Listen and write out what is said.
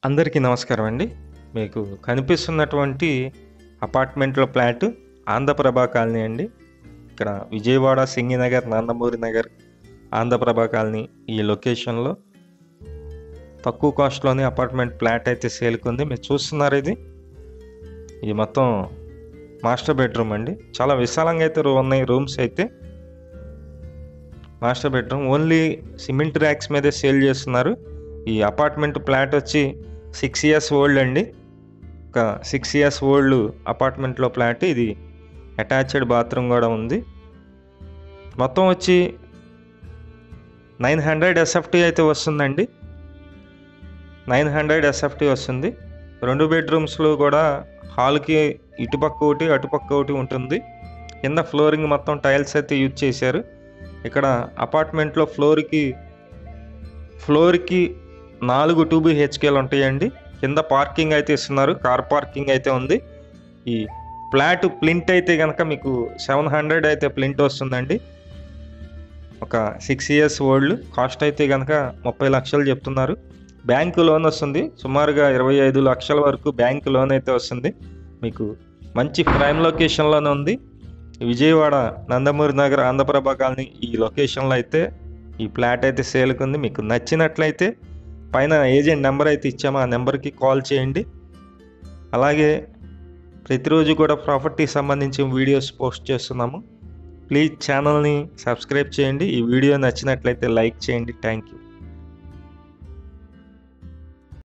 అందరికీ నమస్కారం అండి మీకు కనిపిస్తున్నటువంటి అపార్ట్మెంట్లో ఫ్లాట్ ఆంధ్రప్రభ కాలనీ అండి ఇక్కడ విజయవాడ సింగినగర్ నందమూరి నగర్ ఆంధ్రప్రభ కాలనీ ఈ లొకేషన్లో తక్కువ కాస్ట్లోనే అపార్ట్మెంట్ ఫ్లాట్ అయితే సేల్కుంది మీరు చూస్తున్నారు ఇది ఇది మొత్తం మాస్టర్ బెడ్రూమ్ అండి చాలా విశాలంగా అయితే రూ- ఉన్నాయి రూమ్స్ అయితే master bedroom only cement racks మీదే సేల్ చేస్తున్నారు ఈ అపార్ట్మెంట్ ఫ్లాట్ వచ్చి సిక్స్ ఇయర్స్ ఓల్డ్ అండి ఒక సిక్స్ ఇయర్స్ ఓల్డ్ అపార్ట్మెంట్లో ఫ్లాట్ ఇది అటాచ్డ్ బాత్రూమ్ కూడా ఉంది మొత్తం వచ్చి నైన్ హండ్రెడ్ ఎస్ఎఫ్టీ అయితే వస్తుందండి నైన్ హండ్రెడ్ ఎస్ఎఫ్టీ వస్తుంది రెండు బెడ్రూమ్స్లో కూడా హాల్కి ఇటుపక్క ఒకటి అటుపక్క ఒకటి ఉంటుంది కింద ఫ్లోరింగ్ మొత్తం టైల్స్ అయితే యూజ్ చేశారు ఇక్కడ అపార్ట్మెంట్లో ఫ్లోర్కి ఫ్లోర్కి నాలుగు టూ బిహెచ్కేలు ఉంటాయండి కింద పార్కింగ్ అయితే ఇస్తున్నారు కార్ పార్కింగ్ అయితే ఉంది ఈ ఫ్లాట్ ప్లింట్ అయితే కనుక మీకు సెవెన్ హండ్రెడ్ అయితే ప్లింట్ వస్తుందండి ఒక సిక్స్ ఇయర్స్ ఓల్డ్ కాస్ట్ అయితే కనుక ముప్పై లక్షలు చెప్తున్నారు బ్యాంకు లోన్ వస్తుంది సుమారుగా ఇరవై ఐదు లక్షల వరకు బ్యాంకు లోన్ అయితే వస్తుంది మీకు మంచి ప్రైమ్ లొకేషన్లోనే ఉంది విజయవాడ నందమూరి నగర్ ఆంధ్రప్రభ కాలనీ ఈ లొకేషన్లో అయితే ఈ ఫ్లాట్ అయితే సేల్కుంది మీకు నచ్చినట్లయితే పైన ఏజెంట్ నెంబర్ అయితే ఇచ్చాము ఆ నెంబర్కి కాల్ చేయండి అలాగే ప్రతిరోజు కూడా ప్రాపర్టీ సంబంధించిన వీడియోస్ పోస్ట్ చేస్తున్నాము ప్లీజ్ ఛానల్ని సబ్స్క్రైబ్ చేయండి ఈ వీడియో నచ్చినట్లయితే లైక్ చేయండి థ్యాంక్ యూ